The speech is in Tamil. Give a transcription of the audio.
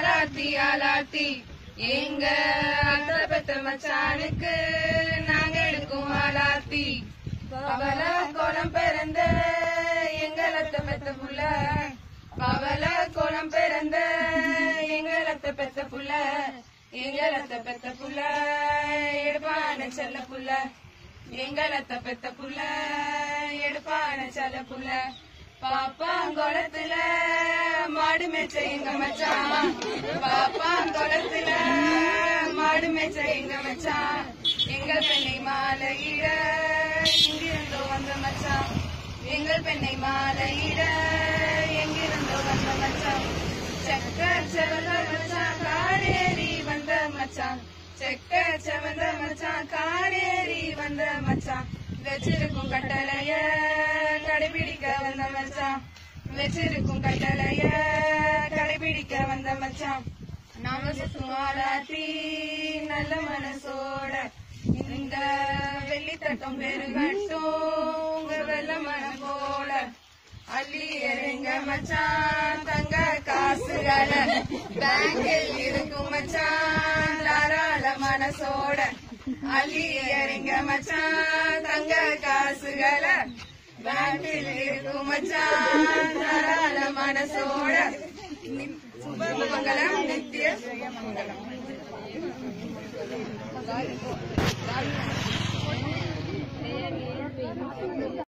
ஆலாத்தி ஆலாத்தி எங்க அத்த பெத்த மச்சானுக்கு நாங்க எடுக்கும் ஆலாத்தி பவள கோலம் பிறந்த எங்களத்த பெத்த புள்ள பவள கோலம் பிறந்த எங்களத்த பெத்த புள்ள எங்களத்த பெத்த புள்ள எடுப்பான செல்ல புள்ள எங்களத்த பெத்த புள்ள எடுப்பான செல்ல புள்ள பாப்பாங்குளத்துல மாடு மேய்ச்ச எங்க மச்சான் பாப்பாங்குளத்துல மாடு மேய்ச்ச எங்க மச்சான் எங்கள் பெண்ணை மாலையிட எங்கிருந்தோ வந்த மச்சான் எங்கள் பெண்ணை மாலையிட எங்கிருந்தோ வந்த மச்சான் செக்க செவந்த மச்சான் காடேறி வந்த மச்சான் செக்க செவந்த மச்சான் காடேறி வந்த மச்சான் வச்சிருக்கும் கட்டளைய கடைபிடிக்க வந்த மச்சான் வச்சிருக்கும் கட்டளைய கடைபிடிக்க வந்த மச்சான் நாம சுமாராத்தி நல்ல மனசோட இந்த வெள்ளி தட்டம் பெருகட்டும் உங்க வெள்ள மனம் போல அள்ளி எறிங்க மச்சான் தங்க காசுகளை பேங்கில் இருக்கும் மச்சான் தாராள மனசோட அள்ளி எறிங்க மச்சான் தங்க காசுகளை பேங்கில் இருக்கும் மச்சான் தாராள மனசோட சுபமங்கலம் நித்திய சுபமங்கலம்